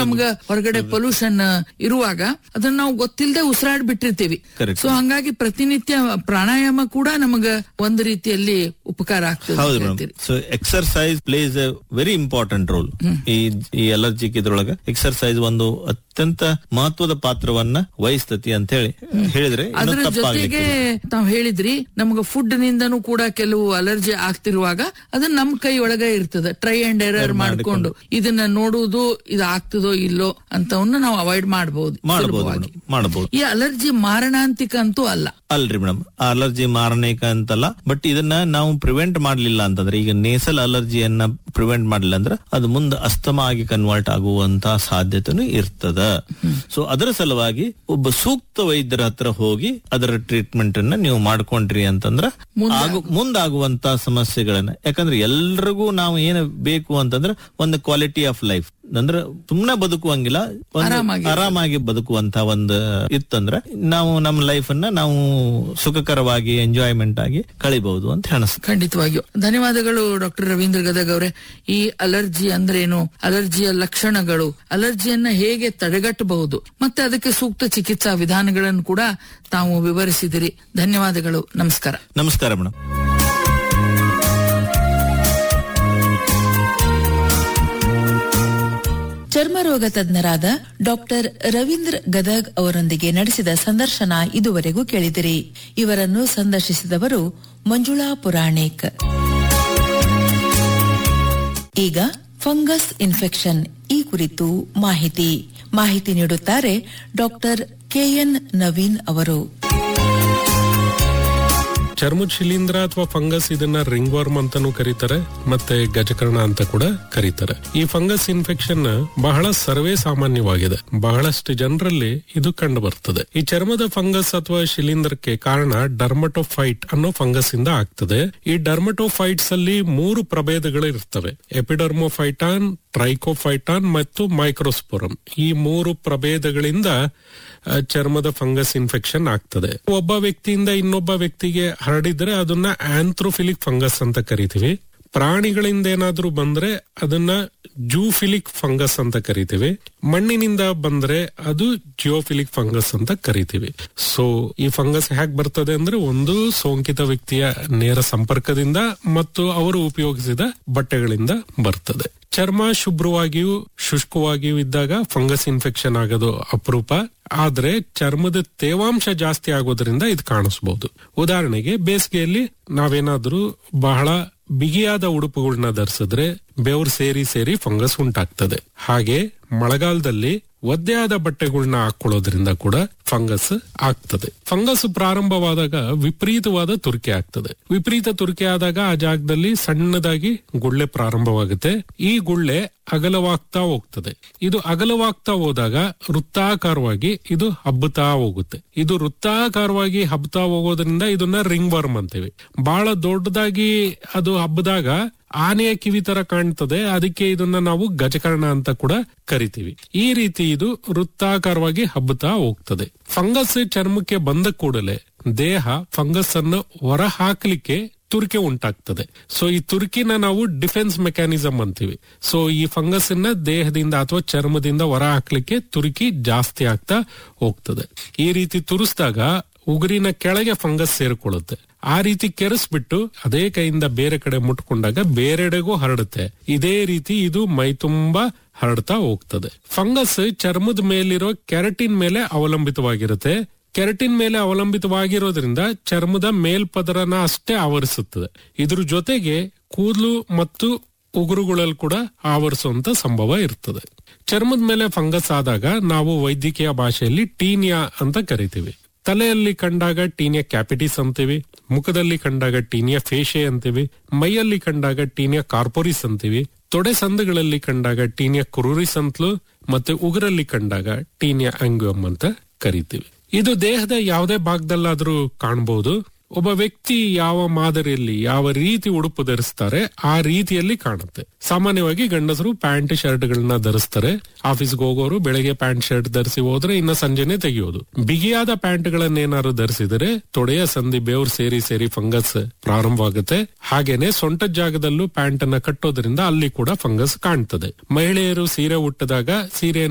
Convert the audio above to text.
ನಮ್ಗ ಹೊರಗಡೆ ಪೊಲ್ಯೂಷನ್ ಇರುವಾಗ ಅದನ್ನ ನಾವು ಗೊತ್ತಿಲ್ಲದೆ ಉಸಿರಾಡ್ ಬಿಟ್ಟಿರ್ತೀವಿ Correct. ಸೊ ಹಂಗಾಗಿ ಪ್ರತಿನಿತ್ಯ ಪ್ರಾಣಾಯಾಮ ಕೂಡ ನಮಗ ಒಂದು ರೀತಿಯಲ್ಲಿ ಉಪಕಾರ ಆಗ್ತದೆ ಹೌದು ಅಂತ ಮೇಡಮ್ ಹೇಳ್ತೀರಿ. So exercise plays a very important role ಈ ಈ ಅಲರ್ಜಿಕ್ ಇದ್ರೊಳಗ ಎಕ್ಸರ್ಸೈಸ್ ಒಂದು ಅತ್ಯಂತ ಮಹತ್ವದ ಪಾತ್ರವನ್ನ ವಹಿಸ್ತತಿ ಅಂತ ಹೇಳಿ ಹೇಳಿದ್ರೆ ಇನ್ನೂ ಅದ್ರ ತಪ್ಪಾಗ್ಲಿಕ್ಕೆ ಜೊತೆಗೆ ತಾವ್ ಹೇಳಿದ್ರಿ ನಮ್ಗ ಫುಡ್ ನಿಂದನೂ ಕೂಡ ಕೆಲವು ಅಲರ್ಜಿ ಆಗ್ತಿರುವಾಗ ಅದನ್ನ ನಮ್ ಕೈ ಒಳಗ ಇರ್ತದೆ ಟ್ರೈ ಅಂಡ್ ಎರರ್ ಮಾಡ್ಕೊಂಡು ಇದನ್ನ ನೋಡುವುದು ಇದು ಆಗ್ತದೋ ಇಲ್ಲೋ ಅಂತವನ್ನ ನಾವು ಅವಾಯ್ಡ್ ಮಾಡಬಹುದು ಮಾಡಬಹುದು ಮೇಡಮ್ ಮಾಡಬಹುದು ಈ ಅಲರ್ಜಿ ಮಾರಣಾಂತಿಕ ಅಂತೂ ಅಲ್ಲ ಅಲ್ರಿ ಮೇಡಮ್ ಅಲರ್ಜಿ ಮಾರನೇಕ ಅಂತಲ್ಲ ಬಟ್ ಇದನ್ನ ನಾವು ಪ್ರಿವೆಂಟ್ ಮಾಡ್ಲಿಲ್ಲ ಅಂತಂದ್ರೆ ಈಗ ನೇಸಲ್ ಅಲರ್ಜಿಯನ್ನ ಪ್ರಿವೆಂಟ್ ಮಾಡ್ಲಿಲ್ಲ ಅಂದ್ರೆ ಅದು ಮುಂದೆ ಅಸ್ತಮ ಆಗಿ ಕನ್ವರ್ಟ್ ಆಗುವಂತ ಸಾಧ್ಯತೆನೂ ಇರ್ತದ ಸೊ ಅದರ ಸಲುವಾಗಿ ಒಬ್ಬ ಸೂಕ್ತ ವೈದ್ಯರ ಹತ್ರ ಹೋಗಿ ಅದರ ಟ್ರೀಟ್ಮೆಂಟ್ ಅನ್ನ ನೀವು ಮಾಡ್ಕೊಂಡ್ರಿ ಅಂತಂದ್ರ ಆಗು ಮುಂದಾಗುವಂತ ಸಮಸ್ಯೆಗಳನ್ನ ಯಾಕಂದ್ರೆ ಎಲ್ರಿಗೂ ನಾವು ಏನು ಬೇಕು ಅಂತಂದ್ರೆ ಒಂದು ಕ್ವಾಲಿಟಿ ಆಫ್ ಲೈಫ್ ಅಂದ್ರೆ ಸುಮ್ನೆ ಬದುಕುವಂಗಿಲ್ಲ ಒಂದು ಆರಾಮಾಗಿ. ಆರಾಮಾಗಿ ಬದುಕುವಂತ ಒಂದು ಇತ್ತಂದ್ರೆ ನಾವು ನಮ್ಮ ಲೈಫ್ ಅನ್ನ ನಾವು ಸುಖಕರವಾಗಿ ಎಂಜಾಯ್ಮೆಂಟ್ ಆಗಿ ಕಳಿಬಹುದು ಅಂತ ಅನಿಸ್ತದೆ ಖಂಡಿತವಾಗಿಯೂ ಧನ್ಯವಾದಗಳು ಡಾಕ್ಟರ್ ರವೀಂದ್ರ ಗದಗ್ ಅವರೇ ಈ ಅಲರ್ಜಿ ಅಂದ್ರೇನು ಅಲರ್ಜಿಯ ಲಕ್ಷಣಗಳು ಅಲರ್ಜಿಯನ್ನ ಹೇಗೆ ತಡೆಗಟ್ಟಬಹುದು ಮತ್ತೆ ಅದಕ್ಕೆ ಸೂಕ್ತ ಚಿಕಿತ್ಸಾ ವಿಧಾನಗಳನ್ನು ಕೂಡ ತಾವು ವಿವರಿಸಿದಿರಿ ಧನ್ಯವಾದಗಳು ನಮಸ್ಕಾರ ನಮಸ್ಕಾರ ಮೇಡಮ್ ಚರ್ಮರೋಗ ತಜ್ಞರಾದ ಡಾಕ್ಟರ್ ರವೀಂದ್ರ ಗದಗ್ ಅವರೊಂದಿಗೆ ನಡೆಸಿದ ಸಂದರ್ಶನ ಇದುವರೆಗೂ ಕೇಳಿದಿರಿ ಇವರನ್ನು ಸಂದರ್ಶಿಸಿದವರು ಮಂಜುಳಾ ಪುರಾಣಿಕ್ ಈಗ ಫಂಗಸ್ ಇನ್ಫೆಕ್ಷನ್ ಈ ಕುರಿತು ಮಾಹಿತಿ ಮಾಹಿತಿ ನೀಡುತ್ತಾರೆ ಡಾಕ್ಟರ್ ಕೆಎನ್ ನವೀನ್ ಅವರು ಚರ್ಮದ ಶಿಲೀಂಧ್ರ ಅಥವಾ ಫಂಗಸ್ ಇದನ್ನ ರಿಂಗ್ ವರ್ಮ್ ಅಂತಾನೂ ಕರೀತಾರೆ ಮತ್ತೆ ಗಜಕರ್ಣ ಅಂತ ಕೂಡ ಕರೀತಾರೆ ಈ ಫಂಗಸ್ ಇನ್ಫೆಕ್ಷನ್ ಬಹಳ ಸರ್ವೇ ಸಾಮಾನ್ಯವಾಗಿದೆ ಬಹಳಷ್ಟು ಜನರಲ್ಲಿ ಇದು ಕಂಡು ಬರ್ತದೆ ಈ ಚರ್ಮದ ಫಂಗಸ್ ಅಥವಾ ಶಿಲೀಂಧ್ರಕ್ಕೆ ಕಾರಣ ಡರ್ಮಟೋಫೈಟ್ ಅನ್ನೋ ಫಂಗಸ್ ಇಂದ ಆಗ್ತದೆ ಈ ಡರ್ಮಟೋಫೈಟ್ಸ್ ಅಲ್ಲಿ ಮೂರು ಪ್ರಭೇದಗಳು ಇರ್ತವೆ ಎಪಿಡರ್ಮೋಫೈಟಾನ್ ಟ್ರೈಕೋಫೈಟಾನ್ ಮತ್ತು ಮೈಕ್ರೋಸ್ಪೋರಮ್ ಈ ಮೂರು ಪ್ರಭೇದಗಳಿಂದ ಆ, ಚರ್ಮದ ಫಂಗಸ್ ಇನ್ಫೆಕ್ಷನ್ ಆಗ್ತದೆ ಒಬ್ಬ ವ್ಯಕ್ತಿಯಿಂದ ಇನ್ನೊಬ್ಬ ವ್ಯಕ್ತಿಗೆ ಹರಡಿದ್ರೆ ಅದನ್ನ ಆಂಥ್ರೋಫಿಲಿಕ್ ಫಂಗಸ್ ಅಂತ ಕರಿತೀವಿ ಪ್ರಾಣಿಗಳಿಂದ ಏನಾದ್ರೂ ಬಂದ್ರೆ ಅದನ್ನ ಜೂಫಿಲಿಕ್ ಫಂಗಸ್ ಅಂತ ಕರಿತೀವಿ ಮಣ್ಣಿನಿಂದ ಬಂದ್ರೆ ಅದು ಜಿಯೋಫಿಲಿಕ್ ಫಂಗಸ್ ಅಂತ ಕರಿತೀವಿ ಸೊ ಈ ಫಂಗಸ್ ಹೇಗ್ ಬರ್ತದೆ ಅಂದ್ರೆ ಒಂದು ಸೋಂಕಿತ ವ್ಯಕ್ತಿಯ ನೇರ ಸಂಪರ್ಕದಿಂದ ಮತ್ತು ಅವರು ಉಪಯೋಗಿಸಿದ ಬಟ್ಟೆಗಳಿಂದ ಬರ್ತದೆ ಚರ್ಮ ಶುಭ್ರವಾಗಿಯೂ ಶುಷ್ಕವಾಗಿಯೂ ಇದ್ದಾಗ ಫಂಗಸ್ ಇನ್ಫೆಕ್ಷನ್ ಆಗೋದು ಅಪರೂಪ ಆದ್ರೆ ಚರ್ಮದ ತೇವಾಂಶ ಜಾಸ್ತಿ ಆಗೋದ್ರಿಂದ ಇದು ಕಾಣಿಸಬಹುದು ಉದಾಹರಣೆಗೆ ಬೇಸಿಗೆಯಲ್ಲಿ ನಾವೇನಾದ್ರೂ ಬಹಳ ಬಿಗಿಯಾದ ಉಡುಪುಗಳನ್ನ ಧರಿಸಿದ್ರೆ ಬೆವರು ಸೇರಿ ಸೇರಿ ಫಂಗಸ್ ಉಂಟಾಗ್ತದೆ ಹಾಗೆ ಮಳೆಗಾಲದಲ್ಲಿ ಒದ್ದೆಯಾದ ಬಟ್ಟೆಗಳನ್ನ ಹಾಕೊಳ್ಳೋದ್ರಿಂದ ಕೂಡ ಫಂಗಸ್ ಆಗ್ತದೆ ಫಂಗಸ್ ಪ್ರಾರಂಭವಾದಾಗ ವಿಪರೀತವಾದ ತುರಿಕೆ ಆಗ್ತದೆ ವಿಪರೀತ ತುರಿಕೆ ಆದಾಗ ಆ ಜಾಗದಲ್ಲಿ ಸಣ್ಣದಾಗಿ ಗುಳ್ಳೆ ಪ್ರಾರಂಭವಾಗುತ್ತೆ ಈ ಗುಳ್ಳೆ ಅಗಲವಾಗ್ತಾ ಹೋಗ್ತದೆ ಇದು ಅಗಲವಾಗ್ತಾ ಹೋದಾಗ ವೃತ್ತಾಕಾರವಾಗಿ ಇದು ಹಬ್ಬುತ್ತಾ ಹೋಗುತ್ತೆ ಇದು ವೃತ್ತಾಕಾರವಾಗಿ ಹಬ್ಬತಾ ಹೋಗೋದ್ರಿಂದ ಇದನ್ನ ರಿಂಗ್ ವರ್ಮ್ ಅಂತೀವಿ ಬಹಳ ದೊಡ್ಡದಾಗಿ ಅದು ಹಬ್ಬದಾಗ ಆನೆಯ ಕಿವಿ ತರ ಕಾಣ್ತದೆ ಅದಕ್ಕೆ ಇದನ್ನ ನಾವು ಗಜಕರ್ಣ ಅಂತ ಕೂಡ ಕರಿತೀವಿ ಈ ರೀತಿ ಇದು ವೃತ್ತಾಕಾರವಾಗಿ ಹಬ್ಬುತ್ತಾ ಹೋಗ್ತದೆ ಫಂಗಸ್ ಚರ್ಮಕ್ಕೆ ಬಂದ ಕೂಡಲೇ ದೇಹ ಫಂಗಸ್ ಅನ್ನು ಹೊರ ಹಾಕ್ಲಿಕ್ಕೆ ತುರಿಕೆ ಉಂಟಾಗ್ತದೆ ಸೊ ಈ ತುರ್ಕಿನ ನಾವು ಡಿಫೆನ್ಸ್ ಮೆಕ್ಯಾನಿಸಮ್ ಅಂತೀವಿ ಸೊ ಈ ಫಂಗಸ್ ಅನ್ನ ದೇಹದಿಂದ ಅಥವಾ ಚರ್ಮದಿಂದ ಹೊರ ಹಾಕ್ಲಿಕ್ಕೆ ತುರುಕಿ ಜಾಸ್ತಿ ಆಗ್ತಾ ಹೋಗ್ತದೆ ಈ ರೀತಿ ತುರಿಸಿದಾಗ ಉಗುರಿನ ಕೆಳಗೆ ಫಂಗಸ್ ಸೇರಿಕೊಳ್ಳುತ್ತೆ ಆ ರೀತಿ ಕೆರೆಸ್ಬಿಟ್ಟು ಅದೇ ಕೈಯಿಂದ ಬೇರೆ ಕಡೆ ಮುಟ್ಕೊಂಡಾಗ ಬೇರೆಡೆಗೂ ಹರಡುತ್ತೆ ಇದೇ ರೀತಿ ಇದು ಮೈ ತುಂಬಾ ಹರಡ್ತಾ ಹೋಗ್ತದೆ ಫಂಗಸ್ ಚರ್ಮದ ಮೇಲಿರೋ ಕೆರಟಿನ್ ಮೇಲೆ ಅವಲಂಬಿತವಾಗಿರುತ್ತೆ ಕೆರಟಿನ್ ಮೇಲೆ ಅವಲಂಬಿತವಾಗಿರೋದ್ರಿಂದ ಚರ್ಮದ ಮೇಲ್ಪದರನ ಅಷ್ಟೇ ಆವರಿಸುತ್ತದೆ ಇದ್ರ ಜೊತೆಗೆ ಕೂದಲು ಮತ್ತು ಉಗುರುಗಳಲ್ಲಿ ಕೂಡ ಆವರಿಸುವಂತ ಸಂಭವ ಇರ್ತದೆ ಚರ್ಮದ ಮೇಲೆ ಫಂಗಸ್ ಆದಾಗ ನಾವು ವೈದ್ಯಕೀಯ ಭಾಷೆಯಲ್ಲಿ ಟೀನಿಯಾ ಅಂತ ಕರಿತೀವಿ ತಲೆಯಲ್ಲಿ ಕಂಡಾಗ ಟೀನಿಯಾ ಕ್ಯಾಪಿಟಿಸ್ ಅಂತೀವಿ ಮುಖದಲ್ಲಿ ಕಂಡಾಗ ಟೀನಿಯಾ ಫೇಶೆ ಅಂತೀವಿ ಮೈಯಲ್ಲಿ ಕಂಡಾಗ ಟೀನಿಯಾ ಕಾರ್ಪೊರಿಸ್ ಅಂತೀವಿ ತೊಡೆ ಸಂದುಗಳಲ್ಲಿ ಕಂಡಾಗ ಟೀನಿಯಾ ಕುರುರಿಸ್ ಅಂತಲೂ ಮತ್ತೆ ಉಗುರಲ್ಲಿ ಕಂಡಾಗ ಟೀನಿಯಾ ಆಂಗ್ಯಮ್ ಅಂತ ಕರಿತೀವಿ ಇದು ದೇಹದ ಯಾವುದೇ ಭಾಗದಲ್ಲಾದ್ರೂ ಕಾಣಬಹುದು ಒಬ್ಬ ವ್ಯಕ್ತಿ ಯಾವ ಮಾದರಿಯಲ್ಲಿ ಯಾವ ರೀತಿ ಉಡುಪು ಧರಿಸ್ತಾರೆ ಆ ರೀತಿಯಲ್ಲಿ ಕಾಣುತ್ತೆ ಸಾಮಾನ್ಯವಾಗಿ ಗಂಡಸರು ಪ್ಯಾಂಟ್ ಶರ್ಟ್ ಗಳನ್ನ ಧರಿಸ್ತಾರೆ ಆಫೀಸ್ಗೆ ಹೋಗೋರು ಬೆಳಗ್ಗೆ ಪ್ಯಾಂಟ್ ಶರ್ಟ್ ಧರಿಸಿ ಹೋದ್ರೆ ಇನ್ನ ಸಂಜೆನೆ ತೆಗೆಯೋದು ಬಿಗಿಯಾದ ಪ್ಯಾಂಟ್ ಗಳನ್ನೇನಾದ್ರು ಧರಿಸಿದರೆ ತೊಡೆಯ ಸಂಧಿ ಬೇವ್ರು ಸೇರಿ ಸೇರಿ ಫಂಗಸ್ ಪ್ರಾರಂಭವಾಗುತ್ತೆ ಹಾಗೇನೆ ಸೊಂಟದ ಜಾಗದಲ್ಲೂ ಪ್ಯಾಂಟ್ ಅನ್ನ ಕಟ್ಟೋದ್ರಿಂದ ಅಲ್ಲಿ ಕೂಡ ಫಂಗಸ್ ಕಾಣ್ತದೆ ಮಹಿಳೆಯರು ಸೀರೆ ಉಟ್ಟದಾಗ ಸೀರೆ